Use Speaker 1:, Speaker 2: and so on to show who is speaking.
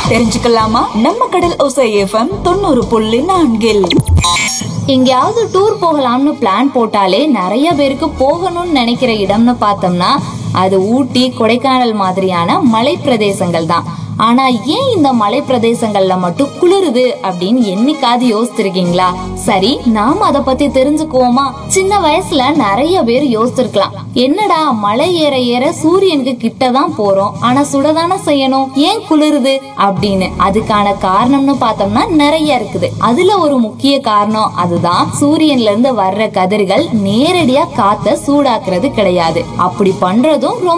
Speaker 1: தெரிஞ்சுக்கலாமா நம்ம கடல் ஒசை எஃப்எம் தொண்ணூறு புள்ளி நான்கில்
Speaker 2: எங்கேயாவது டூர் போகலாம்னு பிளான் போட்டாலே நிறைய பேருக்கு போகணும்னு நினைக்கிற இடம்னு பார்த்தோம்னா அது ஊட்டி கொடைக்கானல் மாதிரியான மலை பிரதேசங்கள் தான் ஆனா ஏன் இந்த மலை பிரதேசங்கள்ல மட்டும் குளிருது அப்படின்னு என்னைக்காவது யோசிச்சிருக்கீங்களா சரி நாம அத பத்தி தெரிஞ்சுக்குவோமா சின்ன வயசுல நிறைய பேர் யோசிச்சிருக்கலாம் என்னடா மலை ஏற ஏற சூரியனுக்கு கிட்ட தான் போறோம் ஆனா சுடதானே செய்யணும் ஏன் குளிருது அப்படின்னு அதுக்கான காரணம்னு பார்த்தோம்னா நிறைய இருக்குது அதுல ஒரு முக்கிய காரணம் அதுதான் சூரியன்ல இருந்து வர்ற கதிர்கள் நேரடியா காத்த சூடாக்குறது கிடையாது அப்படி பண்றதும் ரொம்ப